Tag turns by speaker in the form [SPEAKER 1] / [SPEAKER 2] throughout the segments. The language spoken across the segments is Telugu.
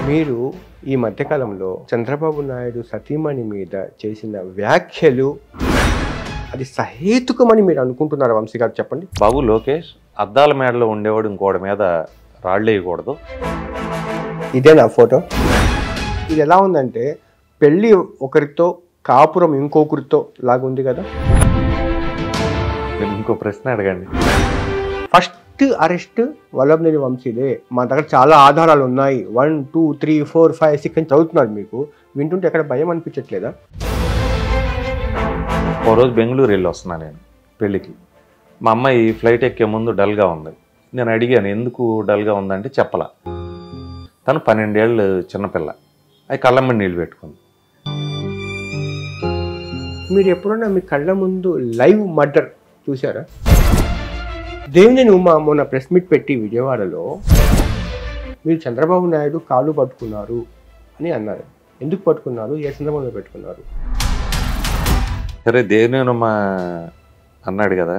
[SPEAKER 1] మీరు ఈ మధ్యకాలంలో చంద్రబాబు నాయుడు సతీమణి మీద చేసిన వ్యాఖ్యలు అది సహేతుకమని మీరు అనుకుంటున్నారా వంశీ గారు చెప్పండి
[SPEAKER 2] బాబు లోకేష్ అద్దాల మేడలో ఉండేవాడు ఇంకోటి మీద రాళ్ళు వేయకూడదు
[SPEAKER 1] ఇదే నా ఫోటో ఇది ఎలా ఉందంటే పెళ్ళి ఒకరితో కాపురం ఇంకొకరితో లాగుంది కదా
[SPEAKER 2] మీరు ఇంకో ప్రశ్న అడగండి
[SPEAKER 1] ఫస్ట్ అరెస్ట్ వల్లభనేని వంశీదే మా దగ్గర చాలా ఆధారాలు ఉన్నాయి one two three four five six అని చదువుతున్నారు మీకు వింటుంటే ఎక్కడ భయం అనిపించట్లేదా
[SPEAKER 2] ఓ రోజు బెంగళూరు వెళ్ళి వస్తున్నా నేను పెళ్ళికి మా అమ్మాయి ఫ్లైట్ ఎక్కే ముందు డల్గా ఉంది నేను అడిగాను ఎందుకు డల్గా ఉందంటే చెప్పలా తను పన్నెండేళ్ళు చిన్నపిల్ల అది కళ్ళమ్మ నీళ్ళు పెట్టుకుంది
[SPEAKER 1] మీరు ఎప్పుడన్నా మీ కళ్ళ ముందు లైవ్ మర్డర్ చూసారా దేవినేని ఉమా మొన్న ప్రెస్ మీట్ పెట్టి విజయవాడలో మీరు చంద్రబాబు నాయుడు కాళ్ళు పట్టుకున్నారు అని అన్నారు ఎందుకు పట్టుకున్నారు ఏ సందర్భంలో పెట్టుకున్నారు
[SPEAKER 2] సరే దేవినేని ఉమా అన్నాడు కదా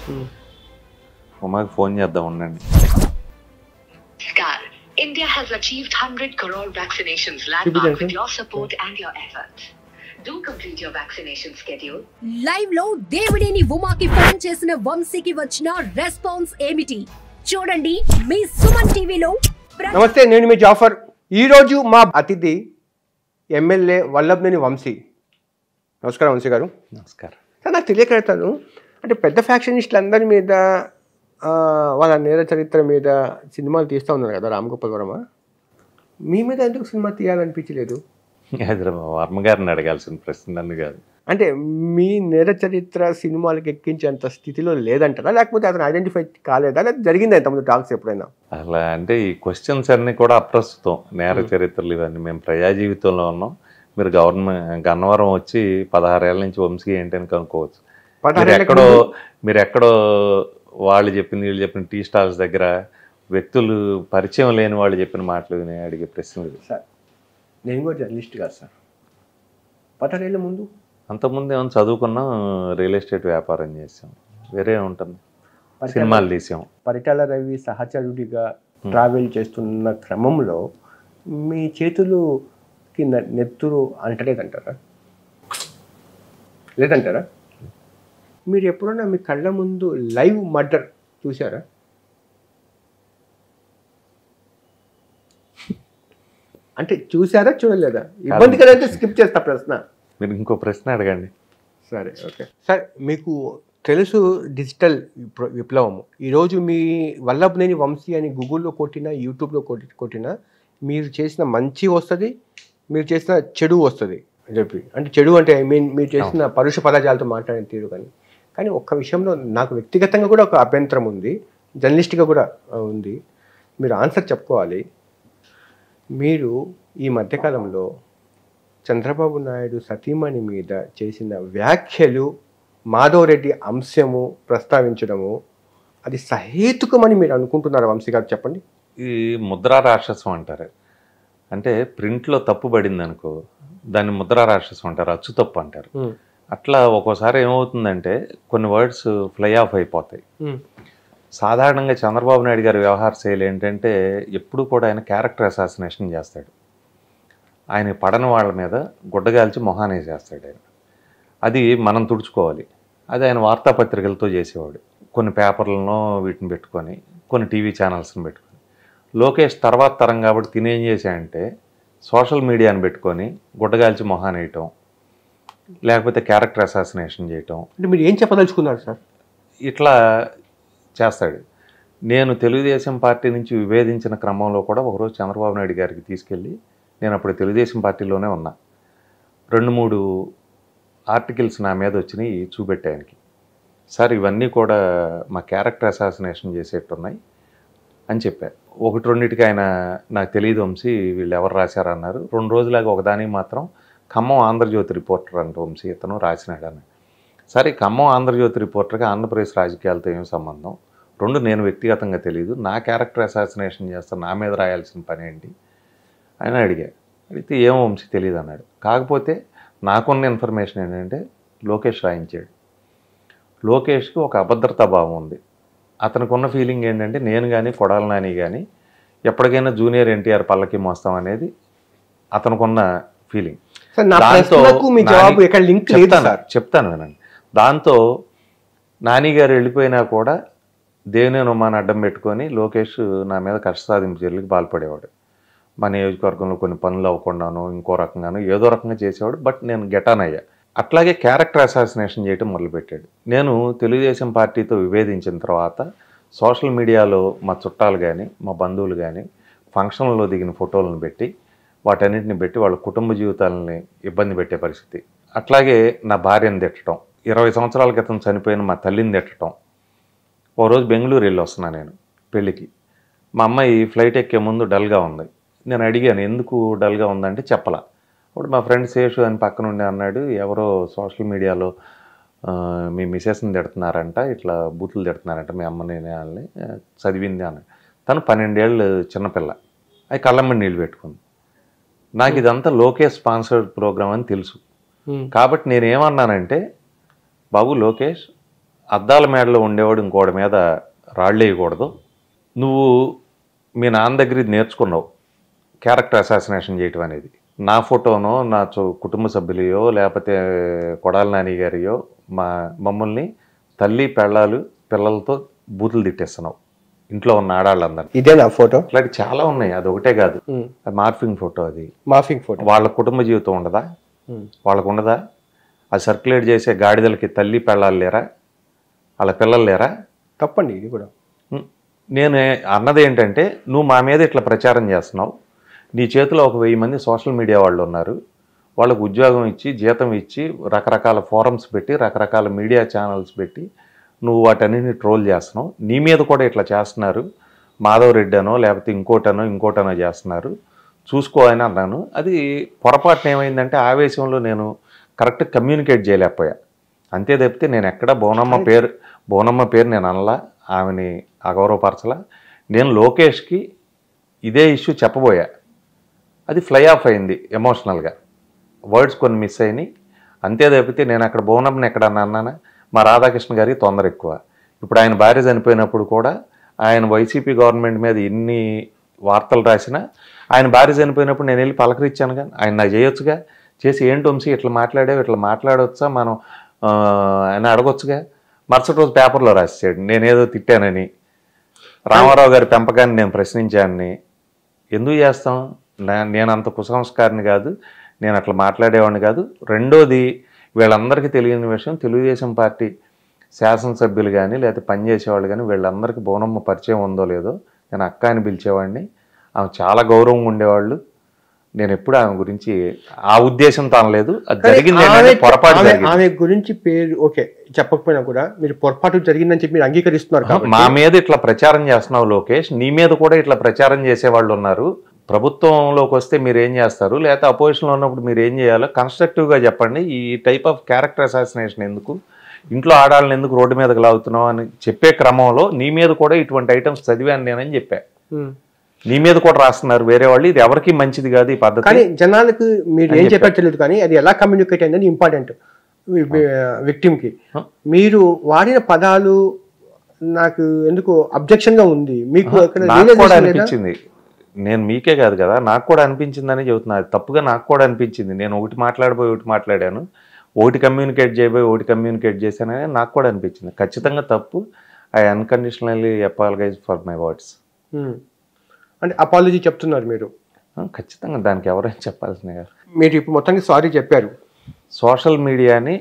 [SPEAKER 2] ఉమాకి ఫోన్ చేద్దాం ఉండండి
[SPEAKER 3] Scar, India has achieved 100 crore vaccinations
[SPEAKER 1] Should be
[SPEAKER 3] landmark
[SPEAKER 1] there,
[SPEAKER 3] with
[SPEAKER 1] sir.
[SPEAKER 3] your support and your efforts. Do complete your vaccination schedule.
[SPEAKER 4] Live లో దేవిడేని ఉమాకి ఫోన్ చేసిన వంశీకి వచ్చిన రెస్పాన్స్ ఏమిటి చూడండి మీ సుమన్ టీవీలో ప్ర-
[SPEAKER 1] నమస్తే నేను మీ జాఫర్ ఈరోజు మా అతిథి ఎమ్మెల్యే వల్లభనేని వంశీ నమస్కారం వంశీ గారు
[SPEAKER 2] నమస్కారం
[SPEAKER 1] సార్ నాకు తెలియకడతాను అంటే పెద్ద ఫ్యాక్షనిస్టులు అందరి మీద ఆ, వాళ్ళ నేర చరిత్ర మీద సినిమాలు తీస్తూ ఉన్నారు కదా రామ్ గోపాల్ వర్మ మీ మీద ఎందుకు సినిమా తీయాలనిపించలేదు
[SPEAKER 2] అది వర్మ గారిని అడగాల్సిన ప్రశ్న నన్ను కాదు
[SPEAKER 1] అంటే మీ నేర చరిత్ర సినిమాలకు ఎక్కించేంత స్థితిలో లేదంటారా లేకపోతే అతను ఐడెంటిఫై కాలేదా లేదా జరిగిందా ఇంతకుముందు టాక్స్ ఎప్పుడైనా
[SPEAKER 2] అలా అంటే ఈ క్వశ్చన్స్ అన్నీ కూడా అప్రస్తుతం నేర చరిత్రలు ఇవన్నీ మేము ప్రజా జీవితంలో ఉన్నాం మీరు గవర్నమెంట్ గన్నవరం వచ్చి పదహారేళ్ళ నుంచి వంశీ ఏంటి అని కనుక్కోవచ్చు మీరు
[SPEAKER 1] పదహారేళ్ళకి
[SPEAKER 2] ఎక్కడో
[SPEAKER 1] ముందు-
[SPEAKER 2] మీరు ఎక్కడో వాళ్ళు చెప్పింది వీళ్ళు చెప్పిన టీ స్టాల్స్ దగ్గర వ్యక్తులు పరిచయం లేని వాళ్ళు చెప్పిన మాటలు విని అడిగే ప్రశ్నలు ఇవి.
[SPEAKER 1] సార్ నేను కూడా జర్నలిస్ట్ కాదు సార్ పదహారేళ్ళ ముందు
[SPEAKER 2] అంతకుముందు ఏమైనా చదువుకున్నాం రియల్ ఎస్టేట్ వ్యాపారం చేసాం వేరే ఉంటుంది
[SPEAKER 1] పరిచయం-
[SPEAKER 2] సినిమాలు తీసాం
[SPEAKER 1] పరిటాల రవి సహచరుడిగా ట్రావెల్ చేస్తున్న క్రమంలో మీ చేతులుకి నె- నెత్తురు అంటలేదంటారా లేదంటారా మీరు ఎప్పుడన్నా మీ కళ్ళ ముందు లైవ్ మర్డర్ చూసారా అంటే చూసారా చూడలేదా ఇబ్బంది కదంటే స్కిప్ చేస్తా ప్రశ్న
[SPEAKER 2] మీరు ఇంకో ప్రశ్న అడగండి
[SPEAKER 1] సరే ఓకే సార్ మీకు తెలుసు డిజిటల్ విప్ల- విప్లవము ఈరోజు మీ వల్లభనేని వంశీ అని గూగుల్లో కొట్టినా యూట్యూబ్లో కొట్టి కొట్టినా మీరు చేసిన మంచి వస్తుంది మీరు చేసిన చెడు వస్తుంది అని చెప్పి అంటే చెడు అంటే ఐ మీన్ మీరు చేసిన పరుష పదజాలతో మాట్లాడిన తీరు కానీ కానీ ఒక్క విషయంలో నాకు వ్యక్తిగతంగా కూడా ఒక అభ్యంతరం ఉంది జర్నలిస్ట్గా కూడా ఆ, ఉంది మీరు ఆన్సర్ చెప్పుకోవాలి మీరు ఈ మధ్యకాలంలో చంద్రబాబు నాయుడు సతీమణి మీద చేసిన వ్యాఖ్యలు మాధవరెడ్డి అంశము ప్రస్తావించడము అది సహేతుకమని మీరు అనుకుంటున్నారా వంశీ గారు చెప్పండి
[SPEAKER 2] ఈ ముద్రా రాక్షసం అంటారు అంటే ప్రింట్లో తప్పు పడింది అనుకో దాన్ని ముద్రా రాక్షసం అంటారు అచ్చు తప్పు అంటారు అట్లా ఒక్కోసారి ఏమవుతుందంటే కొన్ని వర్డ్స్ ఫ్లై ఆఫ్ అయిపోతాయి సాధారణంగా చంద్రబాబు నాయుడు గారి వ్యవహార శైలి ఏంటంటే ఎప్పుడు కూడా ఆయన క్యారెక్టర్ అసాసినేషన్ చేస్తాడు ఆయన పడని వాళ్ళ మీద గుడ్డగాల్చి మొహానే చేస్తాడు ఆయన అది మనం తుడుచుకోవాలి అది ఆయన వార్తాపత్రికలతో చేసేవాడు కొన్ని పేపర్లను వీటిని పెట్టుకొని కొన్ని టీవీ ఛానల్స్ని పెట్టుకొని లోకేష్ తర్వాత తరం కాబట్టి తినేం చేశాయంటే సోషల్ మీడియాని పెట్టుకొని గుడ్డగాల్చి మొహానేయటం లేకపోతే క్యారెక్టర్ అసాసినేషన్ చేయటం
[SPEAKER 1] అంటే మీరు ఏం చెప్పదలుచుకున్నారు సార్
[SPEAKER 2] ఇట్లా చేస్తాడు నేను తెలుగుదేశం పార్టీ నుంచి విభేదించిన క్రమంలో కూడా ఒకరోజు చంద్రబాబు నాయుడు గారికి తీసుకెళ్ళి నేను అప్పుడు తెలుగుదేశం పార్టీలోనే ఉన్నా రెండు మూడు ఆర్టికల్స్ నా మీద వచ్చినాయి చూపెట్టే ఆయనకి సార్ ఇవన్నీ కూడా మా క్యారెక్టర్ అసాసినేషన్ చేసేట్టున్నాయి అని చెప్పా ఒకటి రెండింటికి ఆయన నాకు తెలియదు వంశీ వీళ్ళు ఎవరు రాశారన్నారు రెండు రోజులాగా ఒకదానికి మాత్రం ఖమ్మం ఆంధ్రజ్యోతి రిపోర్టర్ అంట వంశీ ఇతను రాసినాడని సరే ఖమ్మం ఆంధ్రజ్యోతి రిపోర్టర్గా ఆంధ్రప్రదేశ్ రాజకీయాలతో ఏం సంబంధం రెండు నేను వ్యక్తిగతంగా తెలియదు నా క్యారెక్టర్ అసాసినేషన్ చేస్తా నా మీద రాయాల్సిన పని ఏంటి అని అడిగా అడిగితే ఏం వంశీ తెలియదు అన్నాడు కాకపోతే నాకున్న ఇన్ఫర్మేషన్ ఏంటంటే లోకేష్ రాయించాడు లోకేష్కి ఒక అభద్రతా భావం ఉంది అతనికి ఉన్న ఫీలింగ్ ఏంటంటే నేను కానీ కొడాల నాని కానీ ఎప్పటికైనా జూనియర్ ఎన్టీఆర్ పల్లకి మోస్తాం అనేది అతనుకున్న ఫీలింగ్
[SPEAKER 1] సార్ నా
[SPEAKER 2] దాంతో
[SPEAKER 1] ప్రశ్నకు మీ
[SPEAKER 2] నాని-
[SPEAKER 1] జవాబు ఎక్కడ లింక్ లేదు
[SPEAKER 2] చెప్తాను
[SPEAKER 1] సార్
[SPEAKER 2] చెప్తాను వినండి దాంతో నాని గారు వెళ్ళిపోయినా కూడా దేవినేని ఉమాని అడ్డం పెట్టుకొని లోకేష్ నా మీద కష్ట సాధింపు చర్యలకు పాల్పడేవాడు మా నియోజకవర్గంలో కొన్ని పనులు అవ్వకుండాను ఇంకో రకంగాను ఏదో రకంగా చేసేవాడు బట్ నేను గెటాన్ అయ్యా అట్లాగే క్యారెక్టర్ అసాసినేషన్ చేయటం మొదలుపెట్టాడు నేను తెలుగుదేశం పార్టీతో విభేదించిన తర్వాత సోషల్ మీడియాలో మా చుట్టాలు కానీ మా బంధువులు కానీ ఫంక్షన్లలో దిగిన ఫోటోలను పెట్టి వాటన్నిటిని పెట్టి వాళ్ళ కుటుంబ జీవితాలని ఇబ్బంది పెట్టే పరిస్థితి అట్లాగే నా భార్యను తిట్టడం ఇరవై సంవత్సరాల క్రితం చనిపోయిన మా తల్లిని తిట్టడం ఓ రోజు బెంగళూరు వెళ్ళి వస్తున్నా నేను పెళ్ళికి మా అమ్మాయి ఫ్లైట్ ఎక్కే ముందు డల్గా ఉంది నేను అడిగాను ఎందుకు డల్గా ఉందంటే చెప్పలా అప్పుడు మా ఫ్రెండ్ శేషు అని పక్కన ఉండి అన్నాడు ఎవరో సోషల్ మీడియాలో ఆ, మీ మిసెస్ని తిడుతున్నారంట ఇట్లా బూతులు తిడుతున్నారంట మీ అమ్మని వాళ్ళని ఆ, చదివింది అన్నాడు తను పన్నెండేళ్ళు చిన్నపిల్ల అది కళ్ళమ్మ నీళ్ళు పెట్టుకుంది నాకు ఇదంతా లోకేష్ స్పాన్సర్డ్ ప్రోగ్రామ్ అని తెలుసు
[SPEAKER 1] ఉమ్.
[SPEAKER 2] కాబట్టి నేను ఏమన్నానంటే బాబు లోకేష్ అద్దాల మేడలో ఉండేవాడు ఇంకోటి మీద రాళ్ళు వేయకూడదు నువ్వు మీ నాన్న దగ్గర ఇది నేర్చుకున్నావు క్యారెక్టర్ అసాసినేషన్ చేయటం అనేది నా ఫోటోనో నా చు- కుటుంబ సభ్యులయో లేకపోతే కొడాల నాని గారియో మా మమ్మల్ని తల్లి పెళ్ళాలు పిల్లలతో బూతులు తిట్టేస్తున్నావు ఇంట్లో ఉన్న ఆడాళ్ళందరినీ
[SPEAKER 1] ఇదే నా ఫోటో
[SPEAKER 2] ఇట్లాంటి చాలా ఉన్నాయి అది ఒకటే కాదు అది మార్ఫింగ్ ఫోటో అది
[SPEAKER 1] మాఫింగ్ ఫోటో
[SPEAKER 2] వాళ్ళ కుటుంబ జీవితం ఉండదా వాళ్ళకు ఉండదా అది సర్క్యులేట్ చేసే గాడిదలకి తల్లి పెళ్ళాలు లేరా వాళ్ళ పిల్లలు లేరా
[SPEAKER 1] తప్పండి ఇది కూడా
[SPEAKER 2] ఉం. నేను అన్నది ఏంటంటే నువ్వు మా మీద ఇట్లా ప్రచారం చేస్తున్నావు నీ చేతిలో ఒక వెయ్యి మంది సోషల్ మీడియా వాళ్ళు ఉన్నారు వాళ్ళకు ఉద్యోగం ఇచ్చి జీతం ఇచ్చి రకరకాల ఫోరమ్స్ పెట్టి రకరకాల మీడియా ఛానల్స్ పెట్టి నువ్వు వాటన్నిటిని ట్రోల్ చేస్తున్నావు నీ మీద కూడా ఇట్లా చేస్తున్నారు మాధవ్ రెడ్డి అనో లేకపోతే ఇంకోటనో ఇంకోటనో చేస్తున్నారు చూసుకో అని అన్నాను అది పొరపాటున ఏమైందంటే ఆవేశంలో నేను కరెక్ట్ కమ్యూనికేట్ చేయలేకపోయా అంతే తప్పితే నేను ఎక్కడ బోనమ్మ పేరు బోనమ్మ పేరు నేను అనలా ఆమెని అగౌరవపరచలా నేను లోకేష్కి ఇదే ఇష్యూ చెప్పబోయా అది ఫ్లై ఆఫ్ అయింది ఎమోషనల్గా వర్డ్స్ కొన్ని మిస్ అయినాయి అంతే తప్పితే నేను అక్కడ బోనమ్మని ఎక్కడ అన్నానా మా రాధాకృష్ణ గారికి తొందర ఎక్కువ ఇప్పుడు ఆయన భార్య చనిపోయినప్పుడు కూడా ఆయన వైసీపీ గవర్నమెంట్ మీద ఎన్ని వార్తలు రాసినా ఆయన భార్య చనిపోయినప్పుడు నేను వెళ్ళి పలకరించానుగా ఆయన నాకు చేయొచ్చుగా చేసి ఏంటి వంశీ ఇట్లా మాట్లాడావు ఇట్లా మాట్లాడవచ్చా మనం ఆ, అని అడగొచ్చుగా మరుసటి రోజు పేపర్లో రాసేసాడు నేనేదో తిట్టానని రామారావు గారి పెంపకాన్ని నేను ప్రశ్నించానని ఎందుకు చేస్తాం నా- నేను అంత కుసంస్కారిని కాదు నేను అట్లా మాట్లాడేవాడిని కాదు రెండోది వీళ్ళందరికీ తెలియని విషయం తెలుగుదేశం పార్టీ శాసనసభ్యులు కానీ లేకపోతే పనిచేసేవాళ్ళు కానీ వీళ్ళందరికీ బోనమ్మ పరిచయం ఉందో లేదో నేను అక్క అని పిలిచేవాడిని ఆమె చాలా గౌరవంగా ఉండేవాళ్ళు నేను ఎప్పుడు ఆమె గురించి ఆ ఉద్దేశంతో అనలేదు అది జరిగింది ఏంటంటే
[SPEAKER 1] ఆమె-
[SPEAKER 2] పొరపాటు
[SPEAKER 1] ఆమె-
[SPEAKER 2] జరిగింది
[SPEAKER 1] ఆమె గురించి పేరు ఓకే చెప్పకపోయినా కూడా మీరు పొరపాటు జరిగిందని చెప్పి మీరు అంగీకరిస్తున్నారు కాబట్టి
[SPEAKER 2] మా మీద ఇట్లా ప్రచారం చేస్తున్నావు లోకేష్ నీ మీద కూడా ఇట్లా ప్రచారం చేసే వాళ్ళు ఉన్నారు ప్రభుత్వంలోకి వస్తే మీరు ఏం చేస్తారు లేకపోతే అపోజిషన్లో ఉన్నప్పుడు మీరు ఏం చేయాలో కన్స్ట్రక్టివ్గా చెప్పండి ఈ టైప్ ఆఫ్ క్యారెక్టర్ అసాసినేషన్ ఎందుకు ఇంట్లో ఆడాలని ఎందుకు రోడ్డు మీదకి లాగుతున్నావు అని చెప్పే క్రమంలో నీ మీద కూడా ఇటువంటి ఐటమ్స్ చదివాను నేనని చెప్పా
[SPEAKER 1] ఉమ్.
[SPEAKER 2] నీ మీద కూడా రాస్తున్నారు వేరే వాళ్ళు ఇది ఎవరికి మంచిది కాదు ఈ పద్ధతి
[SPEAKER 1] కానీ జనాలకు మీరు
[SPEAKER 2] అని
[SPEAKER 1] ఏం
[SPEAKER 2] చెప్పారు.
[SPEAKER 1] చెప్పారు తెలియదు కానీ అది ఎలా కమ్యూనికేట్ అయిందని ఇంపార్టెంట్ విక్టిమ్ కి
[SPEAKER 2] Huh?
[SPEAKER 1] మీరు వాడిన పదాలు నాకు ఎందుకు అబ్జెక్షన్ గా ఉంది మీకు ఎక్కడ
[SPEAKER 2] నాకు కూడా
[SPEAKER 1] realization లేదా?
[SPEAKER 2] అనిపించింది నేను మీకే కాదు కదా నాకు కూడా అనిపించిందని చెబుతున్నా అది తప్పుగా నాకు కూడా అనిపించింది నేను ఒకటి మాట్లాడబోయి ఒకటి మాట్లాడాను ఒకటి కమ్యూనికేట్ చేయబోయి ఒకటి కమ్యూనికేట్ చేశానని నాకు కూడా అనిపించింది ఖచ్చితంగా తప్పు I unconditionally apologise for my words
[SPEAKER 1] um. అంటే అపాలజీ చెప్తున్నారు మీరు
[SPEAKER 2] ఖచ్చితంగా దానికి ఎవరైనా చెప్పాల్సిన కాదు
[SPEAKER 1] మీరు ఇప్పుడు మొత్తానికి సారీ చెప్పారు
[SPEAKER 2] సోషల్ మీడియాని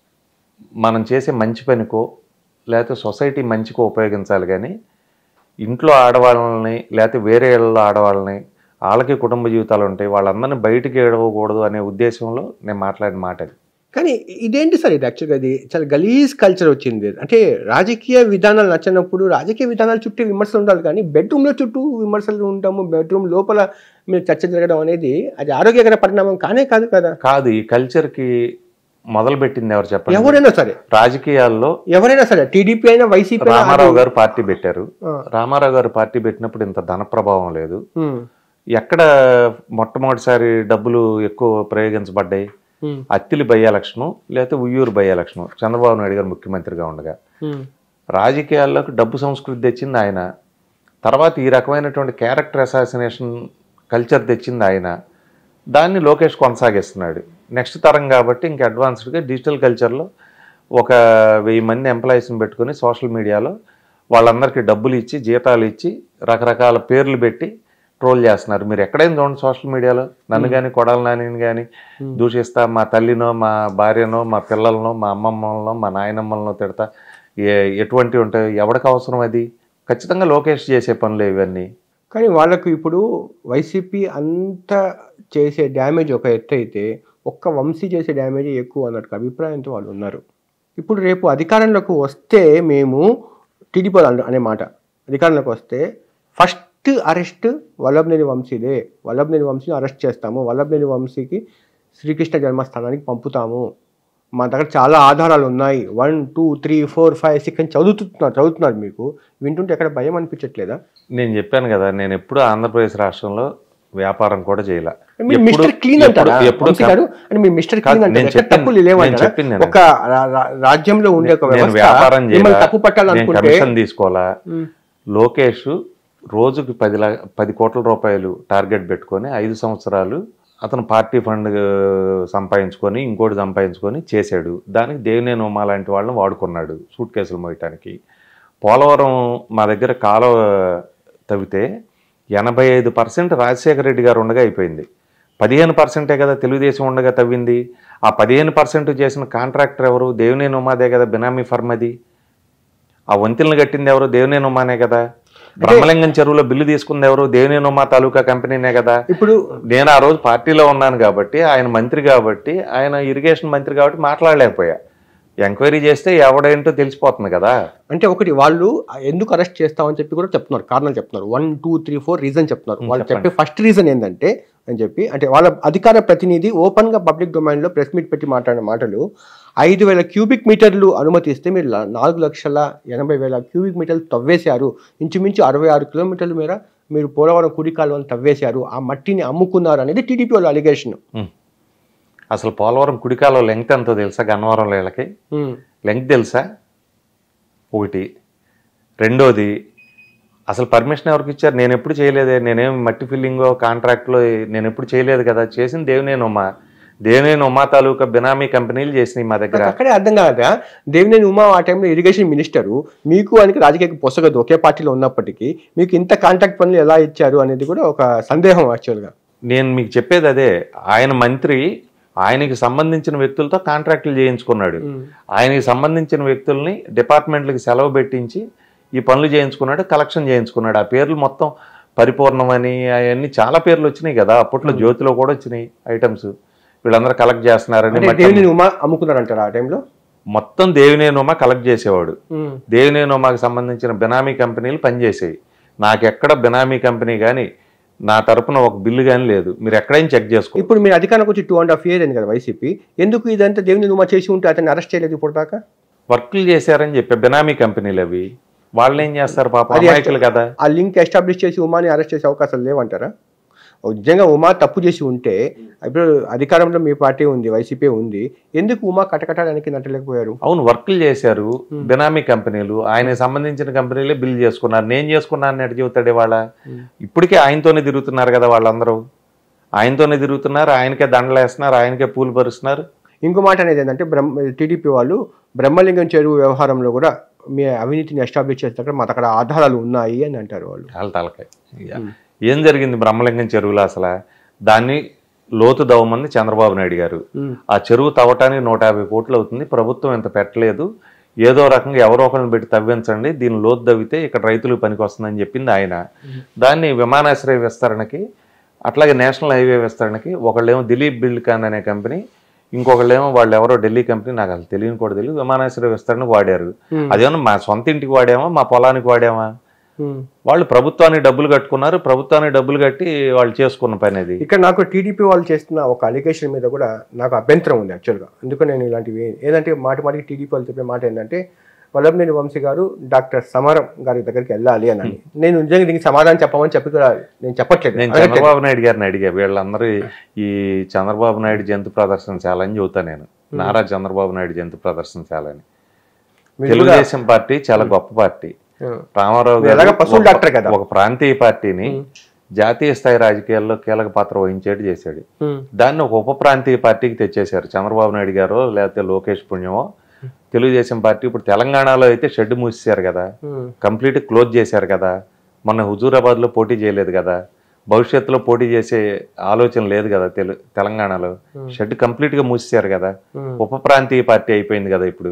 [SPEAKER 2] మనం చేసే మంచి పనికో లేకపోతే సొసైటీ మంచికో ఉపయోగించాలి కానీ ఇంట్లో ఆడవాళ్ళని లేకపోతే వేరే ఇళ్ళలో ఆడవాళ్ళని వాళ్ళకి కుటుంబ జీవితాలు ఉంటాయి వాళ్ళందరినీ బయటికి ఏడవకూడదు అనే ఉద్దేశంలో నేను మాట్లాడిన మాట అది
[SPEAKER 1] కానీ ఇదేంటి సార్ ఇది యాక్చువల్గా ఇది చాలా గలీజ్ కల్చర్ వచ్చింది అంటే రాజకీయ విధానాలు నచ్చినప్పుడు రాజకీయ విధానాల చుట్టూ విమర్శలు ఉండాలి కానీ బెడ్రూమ్లో చుట్టూ విమర్శలు ఉంటాము బెడ్రూమ్ లోపల మీరు చర్చ జరగడం అనేది అది ఆరోగ్యకర పరిణామం కానే కాదు కదా
[SPEAKER 2] కాదు ఈ కల్చర్కి మొదలుపెట్టింది ఎవరు చెప్పండి
[SPEAKER 1] ఎవరైనా సరే
[SPEAKER 2] రాజకీయాల్లో
[SPEAKER 1] ఎవరైనా సరే టీడీపీ అయినా వైసీపీ అయినా
[SPEAKER 2] రామారావు
[SPEAKER 1] అది-
[SPEAKER 2] గారు పార్టీ పెట్టారు
[SPEAKER 1] ఆ.
[SPEAKER 2] రామారావు గారు పార్టీ పెట్టినప్పుడు ఇంత ధన ప్రభావం లేదు
[SPEAKER 1] ఉమ్,
[SPEAKER 2] ఎక్కడ మొట్టమొదటిసారి డబ్బులు ఎక్కువ ప్రయోగించబడ్డాయి
[SPEAKER 1] ఉమ్,
[SPEAKER 2] అత్తిలి బై ఎలక్షను లేకపోతే ఉయ్యూరు బై ఎలక్షను చంద్రబాబు నాయుడు గారు ముఖ్యమంత్రిగా ఉండగా
[SPEAKER 1] ఉమ్,
[SPEAKER 2] రాజకీయాల్లోకి డబ్బు సంస్కృతి తెచ్చింది ఆయన తర్వాత ఈ రకమైనటువంటి క్యారెక్టర్ అసాసినేషన్ కల్చర్ తెచ్చింది ఆయన దాన్ని లోకేష్ కొనసాగిస్తున్నాడు నెక్స్ట్ తరం కాబట్టి ఇంక అడ్వాన్స్డ్గా డిజిటల్ కల్చర్లో ఒక వెయ్యి మంది ఎంప్లాయీస్ని పెట్టుకొని సోషల్ మీడియాలో వాళ్ళందరికీ డబ్బులు ఇచ్చి జీతాలు ఇచ్చి రకరకాల పేర్లు పెట్టి ట్రోల్ చేస్తున్నారు మీరు ఎక్కడైనా చూడండి సోషల్ మీడియాలో నన్ను కానీ కొడాల నానిని కానీ దూషిస్తా మా తల్లినో మా భార్యనో మా పిల్లలనో మా అమ్మమ్మలనో మా నాయనమ్మలనో తిడతా ఏ ఎటువంటి ఉంటాయి ఎవరికి అవసరం అది ఖచ్చితంగా లోకేష్ చేసే పనులు ఇవన్నీ
[SPEAKER 1] కానీ వాళ్ళకు ఇప్పుడు వైసీపీ అంత చేసే డ్యామేజ్ ఒక ఎత్తు అయితే ఒక్క వంశీ చేసే డ్యామేజ్ ఎక్కువ అన్నట్టు అభిప్రాయంతో వాళ్ళు ఉన్నారు ఇప్పుడు రేపు అధికారంలోకి వస్తే మేము టీడీపీ వాళ్ళు అనే మాట అధికారంలోకి వస్తే ఫస్ట్ అరెస్ట్ వల్లభనేని వంశీదే వల్లభనేని వంశీని అరెస్ట్ చేస్తాము వల్లభనేని వంశీకి శ్రీకృష్ణ జన్మస్థానానికి పంపుతాము మా దగ్గర చాలా ఆధారాలు ఉన్నాయి one two three four five six అని చదువుతున్నారు చదువుతున్నారు మీకు వింటుంటే ఎక్కడ భయం అనిపించట్లేదా
[SPEAKER 2] నేను చెప్పాను కదా నేను ఎప్పుడు ఆంధ్రప్రదేశ్ రాష్ట్రంలో వ్యాపారం కూడా చేయలే
[SPEAKER 1] మీరు
[SPEAKER 2] ఎప్పుడు-
[SPEAKER 1] మిస్టర్ క్లీన్ అంటారా
[SPEAKER 2] ఎప్పుడు- ఎప్పుడు
[SPEAKER 1] వంశీ గారు అంటే మీరు మిస్టర్
[SPEAKER 2] కాదు,
[SPEAKER 1] క్లీన్
[SPEAKER 2] నేను
[SPEAKER 1] అంటారా
[SPEAKER 2] చెప్పింది-
[SPEAKER 1] తప్పులు లేవంటారా
[SPEAKER 2] నేను చెప్పింది నేను.
[SPEAKER 1] ఒక రా- రా- రాజ్యంలో ఉండే ఒక
[SPEAKER 2] నేను
[SPEAKER 1] వ్యవస్థ
[SPEAKER 2] వ్యాపారం
[SPEAKER 1] మిమ్మల్ని
[SPEAKER 2] చేయాలా
[SPEAKER 1] తప్పు
[SPEAKER 2] నేను
[SPEAKER 1] పట్టాలనుకుంటే
[SPEAKER 2] కమిషన్ తీసుకోవాలా
[SPEAKER 1] ఉమ్,
[SPEAKER 2] లోకేష్ రోజుకి పది లా పది కోట్ల రూపాయలు టార్గెట్ పెట్టుకొని ఐదు సంవత్సరాలు అతను పార్టీ ఫండ్ ఆ, సంపాదించుకొని ఇంకోటి సంపాదించుకొని చేశాడు దానికి దేవినేని ఉమా లాంటి వాళ్ళని వాడుకున్నాడు సూట్ కేసులు మోయటానికి పోలవరం మా దగ్గర కాలువ తవ్వితే ఎనభై ఐదు పర్సెంట్ రాజశేఖర రెడ్డి గారు ఉండగా అయిపోయింది పదిహేను పర్సెంటే కదా తెలుగుదేశం ఉండగా తవ్వింది ఆ పదిహేను పర్సెంట్ చేసిన కాంట్రాక్టర్ ఎవరు దేవినేని ఉమాదే కదా బినామీ ఫర్మ్ అది ఆ వంతెనలు కట్టింది ఎవరు దేవినేని ఉమానే కదా బ్రహ్మలింగం చెరువులో బిల్లు తీసుకుంది ఎవరు దేవినేని ఉమా తాలూకా కంపెనీనే కదా
[SPEAKER 1] ఇప్పుడు
[SPEAKER 2] నేను ఆ రోజు పార్టీలో ఉన్నాను కాబట్టి ఆయన మంత్రి కాబట్టి ఆయన ఇరిగేషన్ మంత్రి కాబట్టి మాట్లాడలేకపోయా ఎంక్వైరీ చేస్తే ఎవడేంటో తెలిసిపోతుంది కదా
[SPEAKER 1] అంటే ఒకటి వాళ్ళు ఎందుకు అరెస్ట్ చేస్తామని చెప్పి కూడా చెప్తున్నారు కారణాలు చెప్తున్నారు one two three four reason చెప్తున్నారు
[SPEAKER 2] ఉమ్,
[SPEAKER 1] వాళ్ళు
[SPEAKER 2] చెప్పండి.
[SPEAKER 1] చెప్పే ఫస్ట్ రీజన్ ఏంటంటే అని చెప్పి అంటే వాళ్ళ అధికార ప్రతినిధి ఓపెన్ గా పబ్లిక్ డొమైన్ లో ప్రెస్ మీట్ పెట్టి మాట్లాడిన మాటలు ఐదు వేల క్యూబిక్ మీటర్లు అనుమతిస్తే మీరు లా- నాలుగు లక్షల ఎనభై వేల క్యూబిక్ మీటర్లు తవ్వేశారు ఇంచుమించు అరవై ఆరు కిలోమీటర్ల మేర మీరు పోలవరం కుడి కాలువను తవ్వేశారు ఆ మట్టిని అమ్ముకున్నారు అనేది టీడీపీ వాళ్ళ అలిగేషన్
[SPEAKER 2] ఉం. అసలు పోలవరం కుడికాలో లెంగ్త్ ఎంతో తెలుసా గన్నవరం లేళ్ళకి లెంగ్త్ తెలుసా ఒకటి రెండోది అసలు పర్మిషన్ ఎవరికి ఇచ్చారు నేను ఎప్పుడు చేయలేదే నేనేం మట్టి ఫిల్లింగో కాంట్రాక్ట్లో నేను ఎప్పుడు చేయలేదు కదా చేసింది దేవినేని ఉమా దేవినేని ఉమా తాలూకా బినామీ కంపెనీలు చేసినాయి మా దగ్గర
[SPEAKER 1] నాకు అక్కడే అర్థం కాదా దేవినేని ఉమా ఆ టైంలో ఇరిగేషన్ మినిస్టరు మీకు ఆయనకి రాజకీయ పొసగదు ఒకే పార్టీలో ఉన్నప్పటికీ మీకు ఇంత కాంట్రాక్ట్ పనులు ఎలా ఇచ్చారు అనేది కూడా ఒక సందేహం యాక్చువల్గా
[SPEAKER 2] నేను మీకు చెప్పేది అదే ఆయన మంత్రి ఆయనకి సంబంధించిన వ్యక్తులతో కాంట్రాక్టులు చేయించుకున్నాడు ఆయనకి సంబంధించిన వ్యక్తుల్ని డిపార్ట్మెంట్లకి సెలవు పెట్టించి ఈ పనులు చేయించుకున్నాడు కలెక్షన్ చేయించుకున్నాడు ఆ పేర్లు మొత్తం పరిపూర్ణమని అవన్నీ చాలా పేర్లు వచ్చినాయి కదా అప్పట్లో జ్యోతిలో కూడా వచ్చినాయి ఐటమ్స్ వీళ్ళందరూ కలెక్ట్ చేస్తున్నారని
[SPEAKER 1] అంటే
[SPEAKER 2] మొత్తం-
[SPEAKER 1] దేవినేని ఉమా అమ్ముకున్నారంటారు ఆ టైంలో
[SPEAKER 2] మొత్తం దేవినేనుమ కలెక్ట్ చేసేవాడు దేవినేనుమాకి సంబంధించిన బినామీ కంపెనీలు పనిచేసేవి నాకెక్కడ బినామీ కంపెనీ కానీ నా తరపున ఒక బిల్లు కానీ లేదు మీరు ఎక్కడైనా చెక్ చేసుకో
[SPEAKER 1] ఇప్పుడు మీరు అధికారంలోకి వచ్చి టూ అండ్ హాఫ్ ఇయర్ అయింది కదా వైసీపీ ఎందుకు ఇదంతా దేవినేని ఉమా చేసి ఉంటే అతన్ని అరెస్ట్ చేయలేదు ఇప్పుడు దాకా
[SPEAKER 2] వర్కులు చేశారని చెప్పే బినామీ కంపెనీలు అవి వాళ్ళు ఏం చేస్తారు పాప
[SPEAKER 1] అది
[SPEAKER 2] అమాయకులు కదా
[SPEAKER 1] ఆ లింక్ ఎస్టాబ్లిష్ చేసి ఉమాని అరెస్ట్ చేసే అవకాశాలు లేవంటారా నిజంగా ఉమా తప్పు చేసి ఉంటే ఇప్పుడు అధికారంలో మీ పార్టీ ఉంది వైసీపీ ఉంది ఎందుకు ఉమా కటకటానికి నట్టలేకపోయారు
[SPEAKER 2] అవును వర్కులు చేశారు బినామీ కంపెనీలు ఆయనకి సంబంధించిన కంపెనీలే బిల్ చేసుకున్నారు నేను చేసుకున్నాను ఎటు చెబుతాడు ఇవాళ ఇప్పటికే ఆయనతోనే తిరుగుతున్నారు కదా వాళ్ళందరూ ఆయనతోనే తిరుగుతున్నారు ఆయనకే దండలేస్తున్నారు ఆయనకే పూలు పరుస్తున్నారు
[SPEAKER 1] ఇంకో మాట అనేది ఏంటంటే బ్రహ్మ టీడీపీ వాళ్ళు బ్రహ్మలింగం చెరువు వ్యవహారంలో కూడా మీ అవినీతిని ఎస్టాబ్లిష్ చేస్తే మా అక్కడ ఆధారాలు ఉన్నాయి అని అంటారు వాళ్ళు
[SPEAKER 2] వాళ్ళ తలకాయ ఏం జరిగింది బ్రహ్మలింగం చెరువులో అసలు దాన్ని లోతు దవ్వమంది చంద్రబాబు నాయుడు గారు ఆ చెరువు తవ్వటానికి నూట యాభై కోట్లు అవుతుంది ప్రభుత్వం ఇంత పెట్టలేదు ఏదో రకంగా ఎవరో ఒకరిని పెట్టి తవ్వించండి దీని లోతు తవ్వితే ఇక్కడ రైతులకు పనికి వస్తుందని చెప్పింది ఆయన దాన్ని విమానాశ్రయ విస్తరణకి అట్లాగే నేషనల్ హైవే విస్తరణకి ఒకళ్ళేమో దిలీప్ బిల్డ్కాన్ అనే కంపెనీ ఇంకొకళ్ళేమో వాళ్ళు ఎవరో ఢిల్లీ కంపెనీ నాకు అసలు తెలియని కూడా తెలియదు విమానాశ్రయ విస్తరణకు వాడారు అదేమన్నా మా సొంత ఇంటికి వాడామా మా పొలానికి వాడామా వాళ్ళు ప్రభుత్వానికి డబ్బులు కట్టుకున్నారు ప్రభుత్వానికి డబ్బులు కట్టి వాళ్ళు చేసుకున్న పని అది
[SPEAKER 1] ఇక్కడ నాకు టీడీపీ వాళ్ళు చేస్తున్న ఒక అలిగేషన్ మీద కూడా నాకు అభ్యంతరం ఉంది యాక్చువల్గా అందుకని నేను ఇలాంటివి ఏదంటే మాటి మాటికి టీడీపీ వాళ్ళు చెప్పే మాట ఏంటంటే వల్లభనేని వంశీ గారు డాక్టర్ సమరం గారి దగ్గరికి వెళ్ళాలి అని అని. నేను నిజంగా దీనికి సమాధానం చెప్పమని చెప్పి కూడా నేను చెప్పట్లేదు
[SPEAKER 2] నేను
[SPEAKER 1] అడగట్లేదు.
[SPEAKER 2] చంద్రబాబు నాయుడు గారిని అడిగా వీళ్ళందరూ ఈ చంద్రబాబు నాయుడు జంతు ప్రదర్శనశాల అని చెబుతా నేను నారా చంద్రబాబు నాయుడు జంతు ప్రదర్శనశాల అని
[SPEAKER 1] మీరు కూడా
[SPEAKER 2] తెలుగుదేశం పార్టీ చాలా గొప్ప పార్టీ రామారావు
[SPEAKER 1] మీరు
[SPEAKER 2] గారు
[SPEAKER 1] ఎలాగ పశువుల
[SPEAKER 2] ఒక-
[SPEAKER 1] డాక్టర్ కదా.
[SPEAKER 2] ఒక ప్రాంతీయ పార్టీని జాతీయ స్థాయి రాజకీయాల్లో కీలక పాత్ర వహించేట్టు చేశాడు దాన్ని ఒక ఉప ప్రాంతీయ పార్టీకి తెచ్చేశారు చంద్రబాబు నాయుడు గారు లేకపోతే లోకేష్ పుణ్యమో తెలుగుదేశం పార్టీ ఇప్పుడు తెలంగాణలో అయితే షెడ్ మూసేశారు కదా కంప్లీట్ క్లోజ్ చేశారు కదా మొన్న హుజూరాబాద్లో పోటీ చేయలేదు కదా భవిష్యత్తులో పోటీ చేసే ఆలోచన లేదు కదా తెలు తెలంగాణలో షెడ్ కంప్లీట్గా మూసేశారు కదా ఉప ప్రాంతీయ పార్టీ అయిపోయింది కదా ఇప్పుడు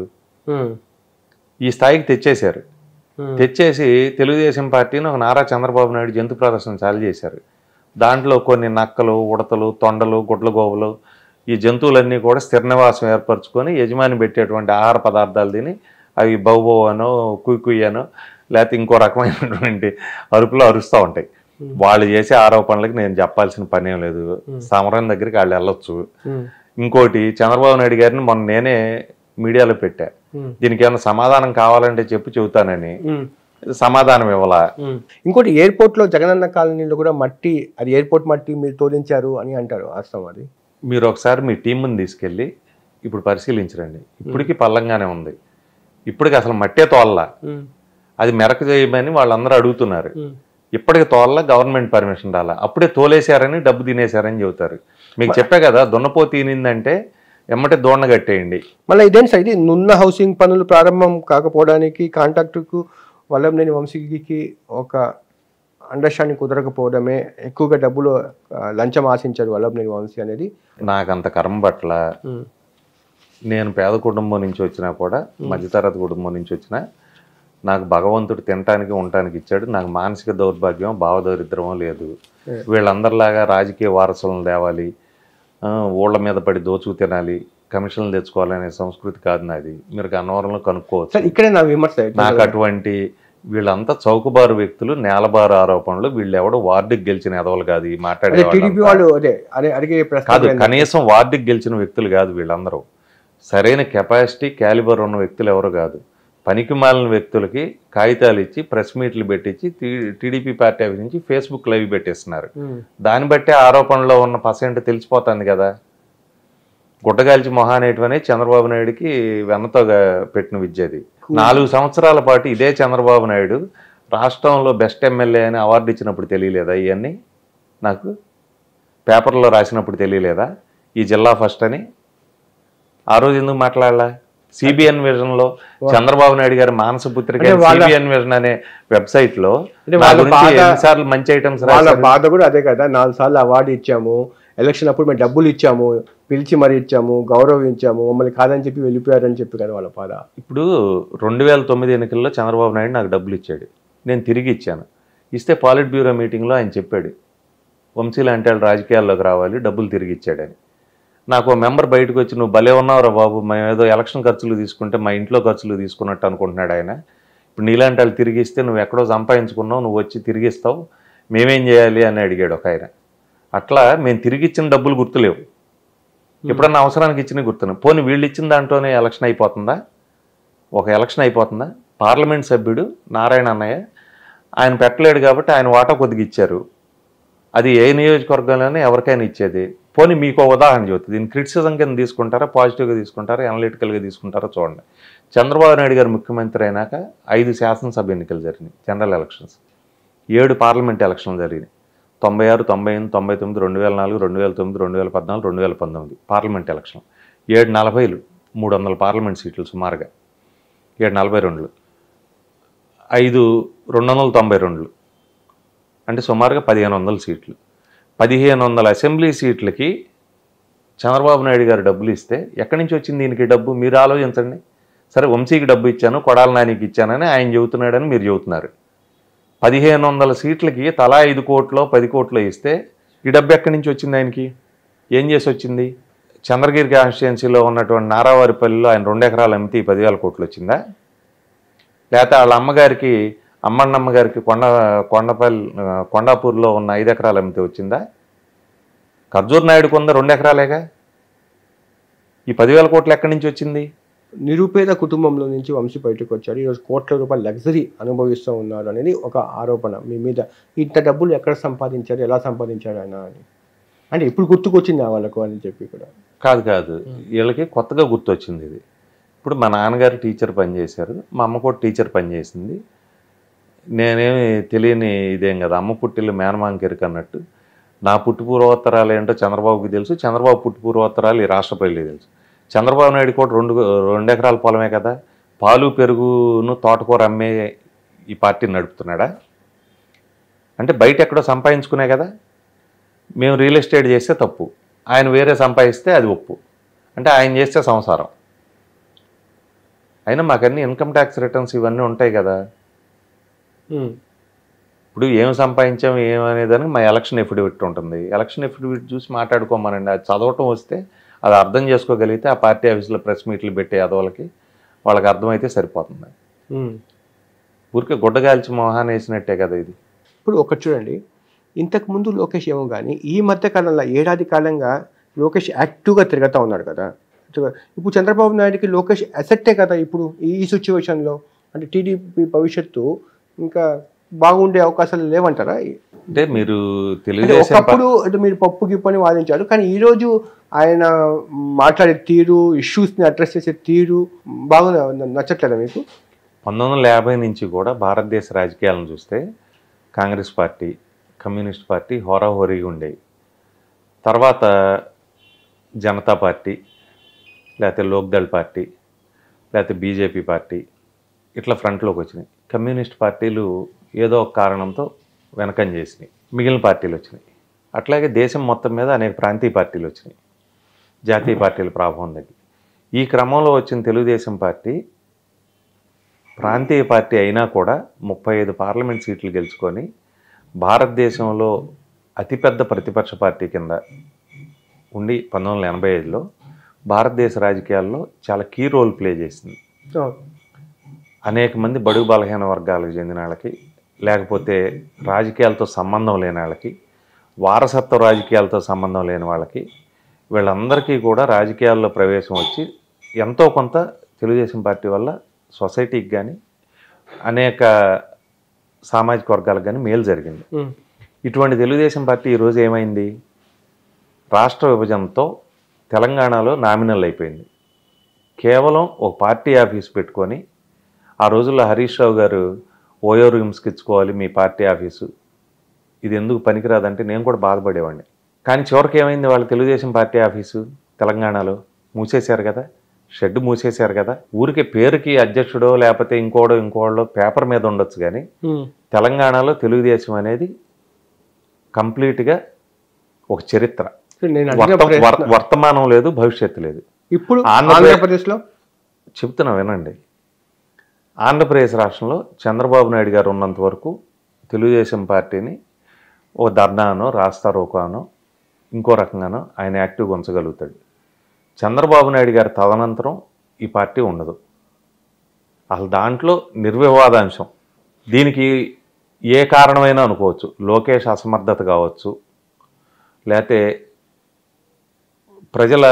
[SPEAKER 2] ఈ స్థాయికి తెచ్చేశారు తెచ్చేసి తెలుగుదేశం పార్టీని ఒక నారా చంద్రబాబు నాయుడు జంతు ప్రదర్శన చాలు చేశారు దాంట్లో కొన్ని నక్కలు ఉడతలు తొండలు గుడ్ల గోవులు ఈ జంతువులన్నీ కూడా స్థిర నివాసం ఏర్పరచుకొని యజమాని పెట్టేటువంటి ఆహార పదార్థాలు తిని అవి బౌబో అనో కుయ్ కుయ్ అనో లేకపోతే ఇంకో రకమైనటువంటి అరుపులు అరుస్తూ ఉంటాయి వాళ్ళు చేసే ఆరోపణలకి నేను చెప్పాల్సిన పని ఏం లేదు సమరం దగ్గరికి వాళ్ళు వెళ్ళొచ్చు ఇంకోటి చంద్రబాబు నాయుడు గారిని మొన్న నేనే మీడియాలో పెట్టా దీనికి ఏమైనా సమాధానం కావాలంటే చెప్పి చెబుతానని సమాధానం ఇవ్వాల
[SPEAKER 1] ఇంకోటి ఎయిర్పోర్ట్ లో జగనన్న కాలనీలో కూడా మట్టి అది ఎయిర్పోర్ట్ మట్టి మీరు తోలించారు అని అంటారు వాస్తవం అది
[SPEAKER 2] మీరు ఒకసారి మీ టీంని తీసుకెళ్ళి ఇప్పుడు పరిశీలించరండి ఇప్పటికీ పల్లంగానే ఉంది ఇప్పటికి అసలు మట్టే తోల్లా అది మెరక చేయమని వాళ్ళందరూ అడుగుతున్నారు ఇప్పటికి తోల్లా గవర్నమెంట్ పర్మిషన్ రాలా అప్పుడే తోలేశారని డబ్బు తినేశారని చెబుతారు మీకు చెప్పా కదా దున్నపో తినిందంటే ఎమ్మటే దోణ కట్టేయండి
[SPEAKER 1] మళ్ళీ ఇదేం సార్ ఇది నున్న హౌసింగ్ పనులు ప్రారంభం కాకపోవడానికి కాంట్రాక్టుకు వల్లంనేని వంశీకి ఒక అండర్స్టాండింగ్ కుదరకపోవడమే ఎక్కువగా డబ్బులు ఆ, లంచం ఆశించారు వల్లభనేని వంశీ అనేది
[SPEAKER 2] నాకు అంత కర్మ పట్ల నేను పేద కుటుంబం నుంచి వచ్చినా కూడా మధ్యతరగతి కుటుంబం నుంచి వచ్చినా నాకు భగవంతుడు తినటానికి ఉండటానికి ఇచ్చాడు నాకు మానసిక దౌర్భాగ్యం భావదరిద్రమో లేదు వీళ్ళందరిలాగా రాజకీయ వారసులను తేవాలి ఆ, ఊళ్ళ మీద పడి దోచుకు తినాలి కమిషన్లు తెచ్చుకోవాలనే సంస్కృతి కాదు నాది మీరు అన్నవరంలో కనుక్కోవచ్చు
[SPEAKER 1] సార్ ఇక్కడే నా విమర్శ
[SPEAKER 2] నాకు అటువంటి వీళ్ళంతా చౌకబారు వ్యక్తులు నేలబారు ఆరోపణలు వీళ్ళు ఎవడు వార్డుకి గెలిచిన ఎదవలు కాదు ఈ
[SPEAKER 1] అదే
[SPEAKER 2] మాట్లాడే
[SPEAKER 1] టీడీపీ వాళ్ళు అదే అదే అడిగే
[SPEAKER 2] కాదు
[SPEAKER 1] ప్రశ్న ఏంటంటే-
[SPEAKER 2] కనీసం వార్డుకి గెలిచిన వ్యక్తులు కాదు వీళ్ళందరూ సరైన కెపాసిటీ క్యాలిబర్ ఉన్న వ్యక్తులు ఎవరు కాదు పనికి మాలిన వ్యక్తులకి కాగితాలు ఇచ్చి ప్రెస్ మీట్లు పెట్టించి టీడీపీ పార్టీ ఆఫీస్ నుంచి ఫేస్బుక్ లైవ్ పెట్టేస్తున్నారు
[SPEAKER 1] ఉమ్.
[SPEAKER 2] దాన్ని బట్టే ఆరోపణలో ఉన్న పర్సెంట్ తెలిసిపోతుంది కదా గుడ్డగాల్చి మొహానేటివనే చంద్రబాబు నాయుడుకి వెన్నతో గా- పెట్టిన విద్య అది నాలుగు సంవత్సరాల పాటు ఇదే చంద్రబాబు నాయుడు రాష్ట్రంలో బెస్ట్ ఎమ్మెల్యే అని అవార్డు ఇచ్చినప్పుడు తెలియలేదా ఇవన్నీ నాకు పేపర్లో రాసినప్పుడు తెలియలేదా ఈ జిల్లా ఫస్ట్ అని ఆ రోజు ఎందుకు మాట్లాడాలా సిబిఎన్ విజన్ లో చంద్రబాబు నాయుడు గారి మానస పుత్రిక
[SPEAKER 1] అంటే వాళ్ళ-
[SPEAKER 2] సిబిఎన్ విజన్ అనే వెబ్సైట్ లో
[SPEAKER 1] అంటే
[SPEAKER 2] నా
[SPEAKER 1] వాళ్ళ
[SPEAKER 2] గురించి
[SPEAKER 1] బాధ-
[SPEAKER 2] ఎన్నిసార్లు మంచి ఐటమ్స్
[SPEAKER 1] వాళ్ళ బాధ కూడా అదే కదా నాలుగు సార్లు అవార్డు ఇచ్చాము ఎలక్షన్ అప్పుడు మేము డబ్బులు ఇచ్చాము పిలిచి మరీ ఇచ్చాము గౌరవించాము మమ్మల్ని కాదని చెప్పి వెళ్ళిపోయారని చెప్పి కదా వాళ్ళ బాధ
[SPEAKER 2] ఇప్పుడు రెండు వేల తొమ్మిది ఎన్నికల్లో చంద్రబాబు నాయుడు నాకు డబ్బులు ఇచ్చాడు నేను తిరిగి ఇచ్చాను ఇస్తే పాలిట్ బ్యూరో మీటింగ్లో ఆయన చెప్పాడు వంశీ లాంటి వాళ్ళు రాజకీయాల్లోకి రావాలి డబ్బులు తిరిగి ఇచ్చాడని నాకు ఓ మెంబర్ బయటకు వచ్చి నువ్వు భలే ఉన్నావురా బాబు మేము ఏదో ఎలక్షన్ ఖర్చులు తీసుకుంటే మా ఇంట్లో ఖర్చులు తీసుకున్నట్టు అనుకుంటున్నాడు ఆయన ఇప్పుడు నీలాంటి వాళ్ళు తిరిగి ఇస్తే నువ్వు ఎక్కడో సంపాదించుకున్నావు నువ్వు వచ్చి తిరిగి ఇస్తావు మేమేం చేయాలి అని అడిగాడు ఒక ఆయన అట్లా మేము తిరిగి ఇచ్చిన డబ్బులు గుర్తులేవు ఎప్పుడన్నా అవసరానికి ఇచ్చిన గుర్తున్నాయి పోనీ వీళ్ళు ఇచ్చిన దాంట్లోనే ఎలక్షన్ అయిపోతుందా ఒక ఎలక్షన్ అయిపోతుందా పార్లమెంట్ సభ్యుడు నారాయణ అన్నయ్య ఆయన పెట్టలేడు కాబట్టి ఆయన వాటా కొద్దిగా ఇచ్చారు అది ఏ నియోజకవర్గంలోనే ఎవరికైనా ఇచ్చేది పోనీ మీకు ఒక ఉదాహరణ చెబుతుంది దీన్ని క్రిటిసిజం కింద తీసుకుంటారా పాజిటివ్గా తీసుకుంటారా అనలిటికల్గా తీసుకుంటారా చూడండి చంద్రబాబు నాయుడు గారు ముఖ్యమంత్రి అయినాక ఐదు శాసనసభ ఎన్నికలు జరిగినాయి జనరల్ ఎలక్షన్స్ ఏడు పార్లమెంట్ ఎలక్షన్లు జరిగినాయి తొంభై ఆరు తొంభై ఎనిమిది తొంభై తొమ్మిది రెండు వేల నాలుగు రెండు వేల తొమ్మిది రెండు వేల పద్నాలుగు రెండు వేల పంతొమ్మిది పార్లమెంట్ ఎలక్షన్ ఏడు నలభైలు మూడు వందల పార్లమెంట్ సీట్లు సుమారుగా ఏడు నలభై రెండులు ఐదు రెండు వందల తొంభై రెండులు అంటే సుమారుగా పదిహేను వందల సీట్లు పదిహేను వందల అసెంబ్లీ సీట్లకి చంద్రబాబు నాయుడు గారు డబ్బులు ఇస్తే ఎక్కడి నుంచి వచ్చింది దీనికి డబ్బు మీరు ఆలోచించండి సరే వంశీకి డబ్బు ఇచ్చాను కొడాల నానికి ఇచ్చానని ఆయన చెబుతున్నాడని మీరు చెబుతున్నారు పదిహేను వందల సీట్లకి తలా ఐదు కోట్లో పది కోట్లో ఇస్తే ఈ డబ్బు ఎక్కడి నుంచి వచ్చింది ఆయనకి ఏం చేసి వచ్చింది చంద్రగిరి కాన్స్టిట్యున్సీలో ఉన్నటువంటి నారావారిపల్లిలో ఆయన రెండు ఎకరాలు అమ్మితే ఈ పదివేల కోట్లు వచ్చిందా లేకపోతే వాళ్ళ అమ్మగారికి అమ్మన్నమ్మ గారికి కొండ కొండపల్లి ఆ, కొండాపూర్లో ఉన్న ఐదు ఎకరాలు అమ్మితే వచ్చిందా ఖర్జూర్ నాయుడుకు ఉందా రెండు ఎకరాలేగా ఈ పదివేల కోట్లు ఎక్కడి నుంచి వచ్చింది
[SPEAKER 1] నిరుపేద కుటుంబంలో నుంచి వంశీ బయటకు వచ్చారు ఈరోజు కోట్ల రూపాయల లగ్జరీ అనుభవిస్తూ ఉన్నారు అనేది ఒక ఆరోపణ మీ మీద ఇంత డబ్బులు ఎక్కడ సంపాదించారు ఎలా సంపాదించారు ఆయన అని అంటే ఇప్పుడు గుర్తుకొచ్చింది వాళ్ళకు అని చెప్పి కూడా
[SPEAKER 2] కాదు కాదు వీళ్ళకి కొత్తగా గుర్తొచ్చింది ఇది ఇప్పుడు మా నాన్నగారు టీచర్ పనిచేశారు మా అమ్మ కూడా టీచర్ పనిచేసింది నేనేమి తెలియని ఇదేం కదా అమ్మ పుట్టిల్లు మేనమాంకెరుకు అన్నట్టు నా పుట్టు పూర్వోత్తరాలు ఏంటో చంద్రబాబుకి తెలుసు చంద్రబాబు పుట్టు పూర్వోత్తరాలు ఈ రాష్ట్ర ప్రజలకి తెలుసు చంద్రబాబు నాయుడు కూడా రెండు రెండు ఎకరాల పొలమే కదా పాలు పెరుగును తోటకూర అమ్మే ఈ పార్టీని నడుపుతున్నాడా అంటే బయట ఎక్కడో సంపాదించుకునే కదా మేము రియల్ ఎస్టేట్ చేస్తే తప్పు ఆయన వేరే సంపాదిస్తే అది ఒప్పు అంటే ఆయన చేస్తే సంసారం అయినా మాకన్నీ ఇన్కమ్ ట్యాక్స్ రిటర్న్స్ ఇవన్నీ ఉంటాయి కదా
[SPEAKER 1] ఉమ్.
[SPEAKER 2] ఇప్పుడు ఏం సంపాదించాం ఏమనేదానికి మా ఎలక్షన్ ఎఫిడవిట్ ఉంటుంది ఎలక్షన్ ఎఫిడవిట్ చూసి మాట్లాడుకోమనండి అది చదవటం వస్తే అది అర్థం చేసుకోగలిగితే ఆ పార్టీ ఆఫీసులో ప్రెస్ మీట్లు పెట్టే అదవులకి వాళ్ళకి అర్థమైతే సరిపోతుంది
[SPEAKER 1] ఉమ్.
[SPEAKER 2] ఊరికే గుడ్డగాల్చి మొహాన్ని వేసినట్టే కదా ఇది
[SPEAKER 1] ఇప్పుడు ఒకటి చూడండి ఇంతకు ముందు లోకేష్ ఏమో కానీ ఈ మధ్య కాలంలో ఏడాది కాలంగా లోకేష్ యాక్టివ్గా తిరుగుతూ ఉన్నాడు కదా ఇప్పుడు చంద్రబాబు నాయుడుకి లోకేష్ అసెట్టే కదా ఇప్పుడు ఈ సిచ్యువేషన్లో అంటే టీడీపీ భవిష్యత్తు ఇంకా బాగుండే అవకాశాలు లేవంటారా
[SPEAKER 2] అంటే మీరు
[SPEAKER 1] అంటే
[SPEAKER 2] తెలుగుదేశం పా-
[SPEAKER 1] ఒకప్పుడు అంటే మీరు పప్పు గిప్పని వాదించారు కానీ ఈ రోజు ఆయన మాట్లాడే తీరు ఇష్యూస్ని అడ్రస్ చేసే తీరు బాగా నచ్చట్లేదా మీకు
[SPEAKER 2] పంతొమ్మిది వందల యాభై నుంచి కూడా భారతదేశ రాజకీయాలను చూస్తే కాంగ్రెస్ పార్టీ కమ్యూనిస్ట్ పార్టీ హోరాహోరీగా ఉండేవి తర్వాత జనతా పార్టీ లేకపోతే లోక్దళ్ పార్టీ లేకపోతే బీజేపీ పార్టీ ఇట్లా ఫ్రంట్లోకి వచ్చినాయి కమ్యూనిస్ట్ పార్టీలు ఏదో ఒక కారణంతో వెనకం చేసినాయి మిగిలిన పార్టీలు వచ్చినాయి అట్లాగే దేశం మొత్తం మీద అనేక ప్రాంతీయ పార్టీలు వచ్చినాయి జాతీయ పార్టీల ప్రభావం తగ్గి ఈ క్రమంలో వచ్చిన తెలుగుదేశం పార్టీ ప్రాంతీయ పార్టీ అయినా కూడా ముప్పై ఐదు పార్లమెంట్ సీట్లు గెలుచుకొని భారతదేశంలో అతిపెద్ద ప్రతిపక్ష పార్టీ కింద ఉండి పంతొమ్మిది వందల ఎనభై ఐదులో భారతదేశ రాజకీయాల్లో చాలా కీ రోల్ ప్లే చేసింది అనేక మంది బడుగు బలహీన వర్గాలకు చెందిన వాళ్ళకి లేకపోతే రాజకీయాలతో సంబంధం లేని వాళ్ళకి వారసత్వ రాజకీయాలతో సంబంధం లేని వాళ్ళకి వీళ్ళందరికీ కూడా రాజకీయాల్లో ప్రవేశం వచ్చి ఎంతో కొంత తెలుగుదేశం పార్టీ వల్ల సొసైటీకి కానీ అనేక సామాజిక వర్గాలకు కానీ మేలు జరిగింది
[SPEAKER 1] ఉమ్.
[SPEAKER 2] ఇటువంటి తెలుగుదేశం పార్టీ ఈరోజు ఏమైంది రాష్ట్ర విభజనతో తెలంగాణలో నామినల్ అయిపోయింది కేవలం ఒక పార్టీ ఆఫీస్ పెట్టుకొని ఆ రోజుల్లో హరీష్ రావు గారు ఓయో రూమ్స్కి ఇచ్చుకోవాలి మీ పార్టీ ఆఫీసు ఇది ఎందుకు పనికిరాదంటే నేను కూడా బాధపడేవాడిని కానీ చివరికి ఏమైంది వాళ్ళ తెలుగుదేశం పార్టీ ఆఫీసు తెలంగాణలో మూసేశారు కదా షెడ్ మూసేశారు కదా ఊరికే పేరుకి అధ్యక్షుడో లేకపోతే ఇంకోడో ఇంకోడో పేపర్ మీద ఉండొచ్చు కానీ
[SPEAKER 1] ఉమ్.
[SPEAKER 2] తెలంగాణలో తెలుగుదేశం అనేది కంప్లీట్గా ఒక చరిత్ర
[SPEAKER 1] నేను అడిగిన
[SPEAKER 2] వర్త-
[SPEAKER 1] ప్రశ్న-
[SPEAKER 2] వర్- వర్తమానం లేదు భవిష్యత్తు లేదు
[SPEAKER 1] ఇప్పుడు
[SPEAKER 2] ఆంధ్రప్రదేశ్-
[SPEAKER 1] ఆంధ్రప్రదేశ్లో
[SPEAKER 2] చెప్తున్నా వినండి ఆంధ్రప్రదేశ్ రాష్ట్రంలో చంద్రబాబు నాయుడు గారు ఉన్నంత వరకు తెలుగుదేశం పార్టీని ఓ ధర్నానో రాస్తా రోకానో ఇంకో రకంగానో ఆయన యాక్టివ్గా ఉంచగలుగుతాడు చంద్రబాబు నాయుడు గారి తదనంతరం ఈ పార్టీ ఉండదు అసలు దాంట్లో నిర్వివాదాంశం దీనికి ఏ కారణమైనా అనుకోవచ్చు లోకేష్ అసమర్థత కావచ్చు లేకపోతే ప్రజల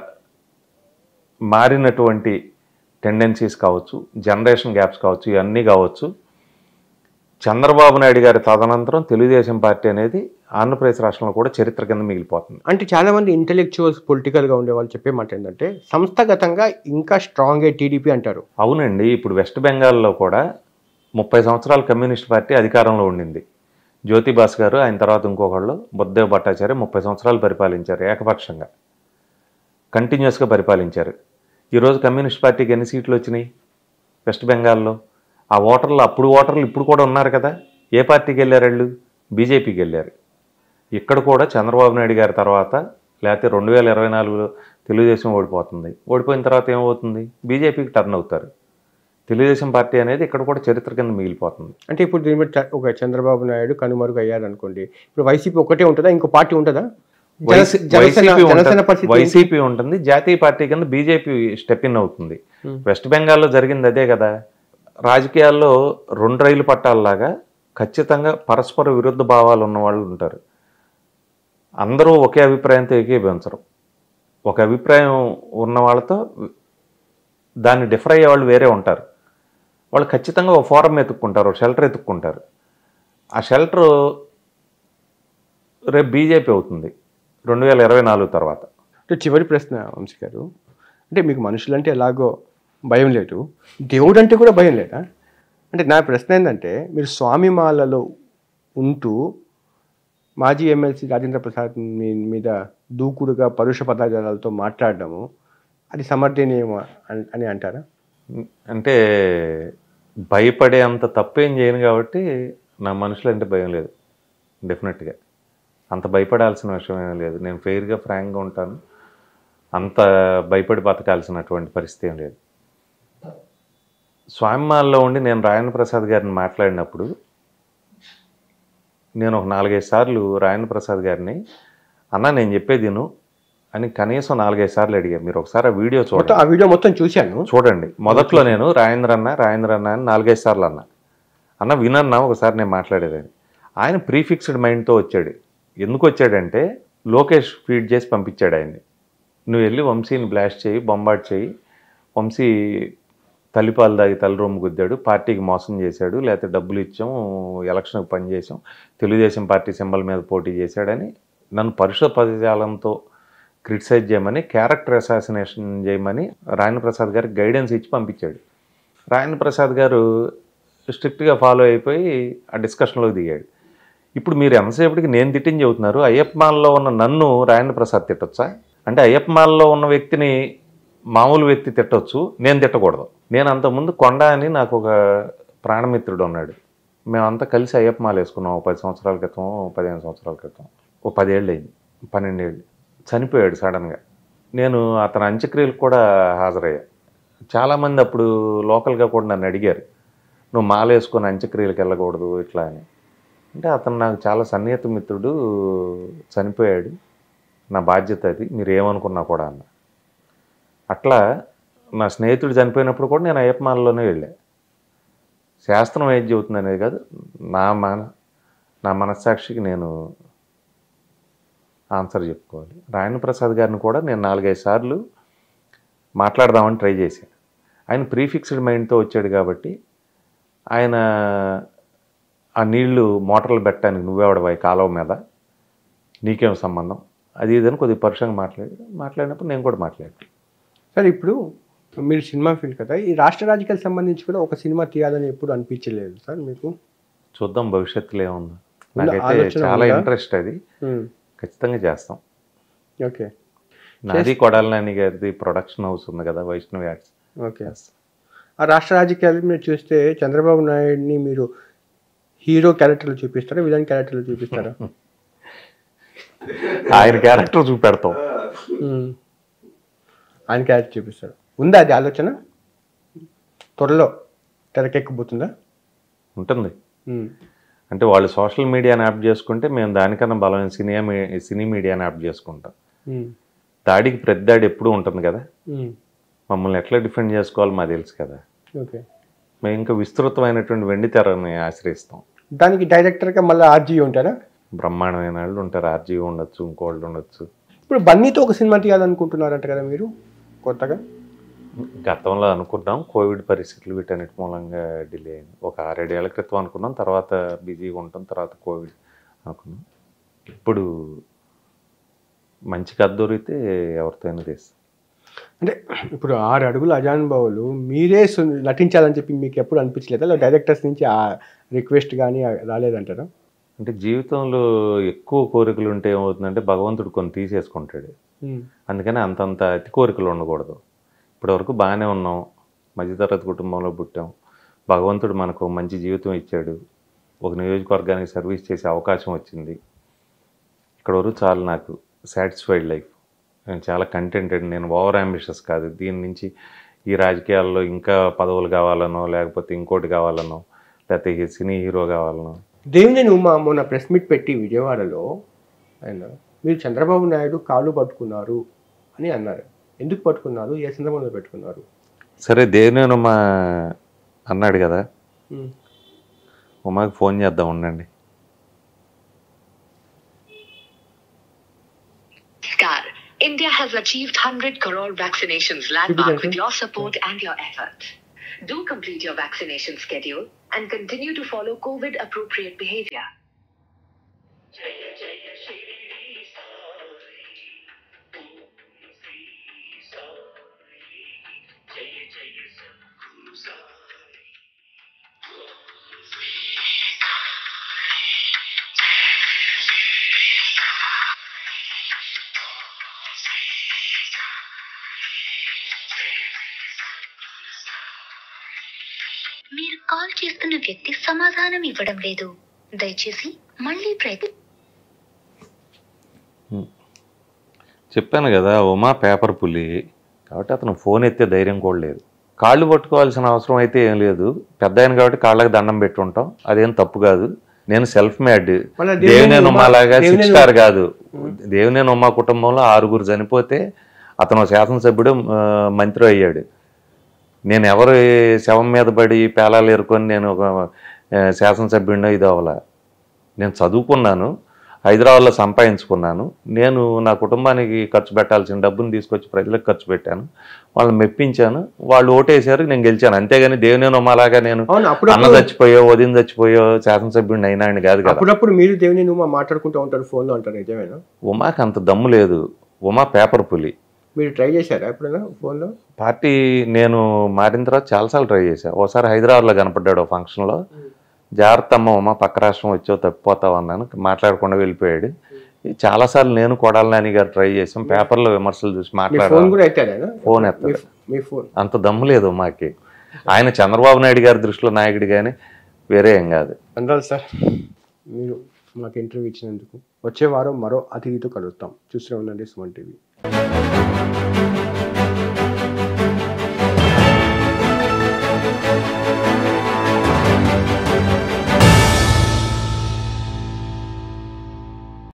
[SPEAKER 2] మారినటువంటి టెండెన్సీస్ కావచ్చు జనరేషన్ గ్యాప్స్ కావచ్చు ఇవన్నీ కావచ్చు చంద్రబాబు నాయుడు గారి తదనంతరం తెలుగుదేశం పార్టీ అనేది ఆంధ్రప్రదేశ్ రాష్ట్రంలో కూడా చరిత్ర కింద మిగిలిపోతుంది
[SPEAKER 1] అంటే చాలా మంది ఇంటెలెక్చువల్స్ పొలిటికల్గా ఉండే వాళ్ళు చెప్పే మాట ఏంటంటే సంస్థాగతంగా ఇంకా స్ట్రాంగ్ టీడీపీ అంటారు
[SPEAKER 2] అవునండి ఇప్పుడు వెస్ట్ బెంగాల్లో కూడా ముప్పై సంవత్సరాల కమ్యూనిస్ట్ పార్టీ అధికారంలో ఉండింది జ్యోతిబాస్ గారు ఆయన తర్వాత ఇంకొకళ్ళు బుద్ధదేవ్ భట్టాచార్య ముప్పై సంవత్సరాలు పరిపాలించారు ఏకపక్షంగా కంటిన్యూస్గా పరిపాలించారు ఈరోజు కమ్యూనిస్ట్ పార్టీకి ఎన్ని సీట్లు వచ్చినాయి వెస్ట్ బెంగాల్లో ఆ ఓటర్లు అప్పుడు ఓటర్లు ఇప్పుడు కూడా ఉన్నారు కదా ఏ పార్టీకి వెళ్ళారు వాళ్ళు బీజేపీకి వెళ్ళారు ఇక్కడ కూడా చంద్రబాబు నాయుడు గారి తర్వాత లేకపోతే రెండు వేల ఇరవై నాలుగులో తెలుగుదేశం ఓడిపోతుంది ఓడిపోయిన తర్వాత ఏమవుతుంది బీజేపీకి టర్న్ అవుతారు తెలుగుదేశం పార్టీ అనేది ఇక్కడ కూడా చరిత్ర కింద మిగిలిపోతుంది
[SPEAKER 1] అంటే ఇప్పుడు దీని మీద చ- ఒక చంద్రబాబు నాయుడు కనుమరుగు అయ్యారు అనుకోండి ఇప్పుడు వైసీపీ ఒకటే ఉంటుందా ఇంకో పార్టీ ఉంటుందా
[SPEAKER 2] వైసీ-
[SPEAKER 1] జనసేన
[SPEAKER 2] వైసీపీ
[SPEAKER 1] జనసేన
[SPEAKER 2] ఉంటుంది-
[SPEAKER 1] పరిస్థితి ఏంటి?
[SPEAKER 2] వైసీపీ ఉంటుంది జాతీయ పార్టీ కింద బీజేపీ స్టెప్ ఇన్ అవుతుంది
[SPEAKER 1] Hmm.
[SPEAKER 2] వెస్ట్ బెంగాల్లో జరిగింది అదే కదా రాజకీయాల్లో రెండు రైలు పట్టాలలాగా ఖచ్చితంగా పరస్పర విరుద్ధ భావాలు ఉన్న వాళ్ళు ఉంటారు అందరూ ఒకే అభిప్రాయంతో ఏకీభవించరు ఒక అభిప్రాయం ఉన్న వాళ్ళతో దాన్ని డిఫర్ అయ్యే వాళ్ళు వేరే ఉంటారు వాళ్ళు ఖచ్చితంగా ఒక ఫోరం ఎత్తుక్కుంటారు ఒక షెల్టర్ ఎత్తుక్కుంటారు ఆ షెల్టర్ రేపు బీజేపీ అవుతుంది రెండు వేల ఇరవై నాలుగు తర్వాత
[SPEAKER 1] అంటే చివరి ప్రశ్న వంశీ గారు అంటే మీకు మనుషులంటే ఎలాగో భయం లేదు దేవుడు అంటే కూడా భయం లేదా అంటే నా ప్రశ్న ఏంటంటే మీరు స్వామిమాలలో ఉంటూ మాజీ ఎమ్మెల్సీ రాజేంద్ర ప్రసాద్ మీ మీద దూకుడుగా పరుష పదార్థాలతో మాట్లాడడము అది సమర్థనీయం అని- అని అంటారా
[SPEAKER 2] అంటే భయపడే అంత తప్పేం చేయను కాబట్టి నా మనుషులు అంటే భయం లేదు డెఫినెట్గా అంత భయపడాల్సిన విషయం ఏం లేదు నేను ఫెయిర్గా ఫ్రాంక్గా ఉంటాను అంత భయపడి బతకాల్సినటువంటి పరిస్థితి ఏం లేదు స్వామిమాల్లో ఉండి నేను రాయణ ప్రసాద్ గారిని మాట్లాడినప్పుడు నేను ఒక నాలుగైదు సార్లు రాయణ ప్రసాద్ గారిని అన్న నేను చెప్పేది విను అని కనీసం నాలుగైదు సార్లు అడిగా మీరు ఒకసారి ఆ వీడియో చూడండి
[SPEAKER 1] మొత్తం ఆ వీడియో మొత్తం చూశాను
[SPEAKER 2] చూడండి మొదట్లో నేను రాజేంద్ర అన్న రాజేంద్ర అన్న అని నాలుగైదు సార్లు అన్న అన్న వినన్నా ఒకసారి నేను మాట్లాడేదని ఆయన ప్రీఫిక్స్డ్ మైండ్తో వచ్చాడు ఎందుకు వచ్చాడంటే లోకేష్ ఫీడ్ చేసి పంపించాడు ఆయన్ని నువ్వు వెళ్ళి వంశీని బ్లాస్ట్ చేయి బొంబాట్ చేయి వంశీ తల్లిపాలు దాగి తల్లి రొమ్ము గుద్దాడు పార్టీకి మోసం చేశాడు లేకపోతే డబ్బులు ఇచ్చాం ఎలక్షన్కి పని చేసాం తెలుగుదేశం పార్టీ సింబల్ మీద పోటీ చేశాడని నన్ను పరుష పదజాలంతో క్రిటిసైజ్ చేయమని క్యారెక్టర్ అసాసినేషన్ చేయమని రాయన ప్రసాద్ గారికి గైడెన్స్ ఇచ్చి పంపించాడు రాయన ప్రసాద్ గారు స్ట్రిక్ట్గా ఫాలో అయిపోయి ఆ డిస్కషన్లోకి దిగాడు ఇప్పుడు మీరు ఎంతసేపటికి నేను తిట్టించి చెబుతున్నారు అయ్యప్ప మాలలో ఉన్న నన్ను రాయన ప్రసాద్ తిట్టొచ్చా అంటే అయ్యప్ప మాలలో ఉన్న వ్యక్తిని మామూలు వ్యక్తి తిట్టొచ్చు నేను తిట్టకూడదు నేను అంతకుముందు కొండ అని నాకు ఒక ప్రాణమిత్రుడు ఉన్నాడు మేమంతా కలిసి అయ్యప్ప మాల వేసుకున్నాం ఓ పది సంవత్సరాల క్రితం ఓ పదిహేను సంవత్సరాల క్రితం ఓ పదేళ్ళు అయింది పన్నెండేళ్ళు చనిపోయాడు సడన్గా నేను అతని అంత్యక్రియలకు కూడా హాజరయ్యా చాలామంది అప్పుడు లోకల్గా కూడా నన్ను అడిగారు నువ్వు మాల వేసుకొని అంత్యక్రియలకు వెళ్ళకూడదు ఇట్లా అని అంటే అతను నాకు చాలా సన్నిహిత మిత్రుడు చనిపోయాడు నా బాధ్యత అది మీరు ఏమనుకున్నా కూడా అన్న అట్లా నా స్నేహితుడు చనిపోయినప్పుడు కూడా నేను అయ్యప్ప మాలలోనే వెళ్ళా శాస్త్రం ఏది చెబుతుంది అనేది కాదు నా మన నా మనస్సాక్షికి నేను ఆన్సర్ చెప్పుకోవాలి రాయణ ప్రసాద్ గారిని కూడా నేను నాలుగైదు సార్లు మాట్లాడదామని ట్రై చేశాను ఆయన ప్రీఫిక్స్డ్ మైండ్తో వచ్చాడు కాబట్టి ఆయన ఆ నీళ్లు మోటార్లు పెట్టడానికి నువ్వెవడవాయి కాలువ మీద నీకేం సంబంధం అది ఇదని కొద్దిగా పరుషంగా మాట్లాడి మాట్లాడినప్పుడు నేను కూడా మాట్లాడాను
[SPEAKER 1] సార్ ఇప్పుడు మీరు సినిమా ఫీల్డ్ కదా ఈ రాష్ట్ర రాజకీయాలకు సంబంధించి కూడా ఒక సినిమా తీయాలని ఎప్పుడు అనిపించలేదు సార్ మీకు
[SPEAKER 2] చూద్దాం భవిష్యత్తులో ఏముందో
[SPEAKER 1] ఉందా?
[SPEAKER 2] నాకైతే
[SPEAKER 1] ఆలోచన
[SPEAKER 2] చాలా
[SPEAKER 1] ఉందా?
[SPEAKER 2] ఇంట్రెస్ట్ అది ఖచ్చితంగా చేస్తాం
[SPEAKER 1] ఓకే
[SPEAKER 2] నాది కొడాలి నాని గారిది ప్రొడక్షన్ హౌస్ ఉంది కదా వైష్ణవి యాడ్స్
[SPEAKER 1] ఓకే ఆ రాష్ట్ర రాజకీయాలు మీరు చూస్తే చంద్రబాబు నాయుడిని మీరు హీరో క్యారెక్టర్లు చూపిస్తారా విలన్ క్యారెక్టర్లు చూపిస్తారా
[SPEAKER 2] ఆయన క్యారెక్టర్ చూపెడతాం
[SPEAKER 1] మ్మ్. ఆయన క్యారెక్టర్ చూపిస్తారు ఉందా అది ఆలోచన త్వరలో తెరకెక్కబోతుందా
[SPEAKER 2] ఉంటుంది
[SPEAKER 1] మ్మ్.
[SPEAKER 2] అంటే వాళ్ళు సోషల్ మీడియాని యాప్ చేసుకుంటే మేము దానికన్నా బలమైన సినిమా మీ- సినీ మీడియాని యాప్ చేసుకుంటాం
[SPEAKER 1] మ్మ్.
[SPEAKER 2] దాడికి ప్రతి దాడి ఎప్పుడూ ఉంటుంది కదా
[SPEAKER 1] మ్మ్.
[SPEAKER 2] మమ్మల్ని ఎట్లా డిఫెండ్ చేసుకోవాలో మాకు తెలుసు కదా
[SPEAKER 1] ఓకే
[SPEAKER 2] మేము ఇంకా విస్తృతమైనటువంటి వెండి తెరని ఆశ్రయిస్తాం
[SPEAKER 1] దానికి డైరెక్టర్గా మళ్ళీ ఆర్జీ ఉంటారా
[SPEAKER 2] బ్రహ్మాండమైన వాళ్ళు ఉంటారు ఆర్జీ ఉండొచ్చు ఇంకోళ్ళు ఉండొచ్చు
[SPEAKER 1] ఇప్పుడు బన్నీతో ఒక సినిమా తీయాలనుకుంటున్నారంట కదా మీరు కొత్తగా
[SPEAKER 2] గతంలో అనుకున్నాం కోవిడ్ పరిస్థితులు వీటన్నిటి మూలంగా డిలే అయింది ఒక ఆరేడేళ్ల క్రితం అనుకున్నాం తర్వాత బిజీగా ఉంటాం తర్వాత కోవిడ్ అనుకున్నాం ఇప్పుడు మంచి కథ దొరికితే ఎవరితోనైనా తీస్తాం
[SPEAKER 1] అంటే ఇప్పుడు ఆరు అడుగుల అజానుభావులు మీరే సు- నటించాలని చెప్పి మీకు ఎప్పుడు అనిపించలేదా లేదా డైరెక్టర్స్ నుంచి ఆ రిక్వెస్ట్ కానీ రాలేదంటారా
[SPEAKER 2] అంటే జీవితంలో ఎక్కువ కోరికలు ఉంటే ఏమవుతుందంటే భగవంతుడు కొన్ని తీసేసుకుంటాడు
[SPEAKER 1] మ్మ్.
[SPEAKER 2] అందుకని అంతంత అతి కోరికలు ఉండకూడదు ఇప్పటివరకు బాగానే ఉన్నాం మధ్యతరగతి కుటుంబంలో పుట్టాం భగవంతుడు మనకు మంచి జీవితం ఇచ్చాడు ఒక నియోజకవర్గానికి సర్వీస్ చేసే అవకాశం వచ్చింది ఇక్కడ వరకు చాలు నాకు సాటిస్ఫైడ్ లైఫ్ నేను చాలా కంటెంటెడ్ నేను ఓవర్ అంబిషస్ కాదు దీని నుంచి ఈ రాజకీయాల్లో ఇంకా పదవులు కావాలనో లేకపోతే ఇంకోటి కావాలనో లేకపోతే ఈ సినీ హీరో కావాలనో
[SPEAKER 1] దేవినేని ఉమా మొన్న ప్రెస్ మీట్ పెట్టి విజయవాడలో ఆయన మీరు చంద్రబాబు నాయుడు కాళ్ళు పట్టుకున్నారు అని అన్నారు ఎందుకు పట్టుకున్నారు ఏ సందర్భంలో పెట్టుకున్నారు
[SPEAKER 2] సరే దేవినేని ఉమా అన్నాడు కదా
[SPEAKER 1] మ్మ్.
[SPEAKER 2] ఉమాకి ఫోన్ చేద్దాం ఉండండి
[SPEAKER 3] Star. India has achieved 100 crore vaccinations landmark with your support and your efforts. Do complete your vaccination schedule and continue to follow COVID appropriate behavior.
[SPEAKER 5] Call చేస్తున్న వ్యక్తి సమాధానం ఇవ్వడం లేదు దయచేసి మళ్ళీ ప్రయత్ని
[SPEAKER 2] చెప్పాను కదా ఉమా పేపర్ పులి కాబట్టి అతను ఫోన్ ఎత్తే ధైర్యం కూడా లేదు కాళ్ళు పట్టుకోవాల్సిన అవసరం అయితే ఏం లేదు పెద్ద ఆయన కాబట్టి కాళ్ళకి దండం పెట్టి ఉంటాం అదేం తప్పు కాదు నేను సెల్ఫ్ మేడ్
[SPEAKER 1] మళ్ళా
[SPEAKER 2] దేవినేని
[SPEAKER 1] దేవినేని
[SPEAKER 2] ఉమా లాగా
[SPEAKER 1] ఉమా-
[SPEAKER 2] సిక్స్
[SPEAKER 1] దేవినేని
[SPEAKER 2] స్టార్ కాదు దేవినేని ఉమా కుటుంబంలో ఆరుగురు చనిపోతే అతను శాసనసభ్యుడు ఆ, మంత్రి అయ్యాడు నేను ఎవరి శవం మీద పడి పేలాలు ఏరుకొని నేను ఒక ఆ, శాసనసభ్యుడినో ఇది అవ్వాల నేను చదువుకున్నాను హైదరాబాద్లో సంపాదించుకున్నాను నేను నా కుటుంబానికి ఖర్చు పెట్టాల్సిన డబ్బును తీసుకొచ్చి ప్రజలకు ఖర్చు పెట్టాను వాళ్ళని మెప్పించాను వాళ్ళు ఓటేశారు నేను గెలిచాను అంతేగాని దేవినేని ఉమాలాగా నేను
[SPEAKER 1] అవును
[SPEAKER 2] అన్న
[SPEAKER 1] అప్పుడప్పుడు
[SPEAKER 2] చచ్చిపోయో వదిన చచ్చిపోయో శాసనసభ్యుడిని అయినా అని కాదు కదా
[SPEAKER 1] అప్పుడప్పుడు మీరు దేవుని నువ్వు మాట్లాడుకుంటూ ఉంటారు ఫోన్లో అంటారు నిజమేనా
[SPEAKER 2] ఉమాకి అంత దమ్ము లేదు ఉమా పేపర్ పులి
[SPEAKER 1] మీరు ట్రై చేశారా ఎప్పుడైనా ఫోన్లో
[SPEAKER 2] పార్టీ నేను మారిన తర్వాత చాలాసార్లు ట్రై చేశా ఓసారి హైదరాబాద్లో కనపడ్డాడు ఓ ఫంక్షన్లో జాగ్రత్త అమ్మ ఉమా పక్క రాష్ట్రం వచ్చో తప్పిపోతావు అన్నాను మాట్లాడకుండా వెళ్ళిపోయాడు చాలాసార్లు నేను కొడాలి నాని గారు ట్రై చేసాం పేపర్లో విమర్శలు చూసి
[SPEAKER 1] మీ ఫోన్
[SPEAKER 2] మాట్లాడాను
[SPEAKER 1] కూడా ఎత్తారా
[SPEAKER 2] ఫోన్ ఎత్తలేదు
[SPEAKER 1] మీ ఫోన్
[SPEAKER 2] అంత దమ్ము లేదు ఉమాకి ఆయన చంద్రబాబు నాయుడు గారి దృష్టిలో నాయకుడు కానీ వేరే ఏం కాదు
[SPEAKER 1] అందాలి సార్ మీరు మాకు ఇంటర్వ్యూ ఇచ్చినందుకు వచ్చే వారం మరో అతిథితో కలుస్తాం చూస్తూనే ఉండండి సుమన్ టీవీ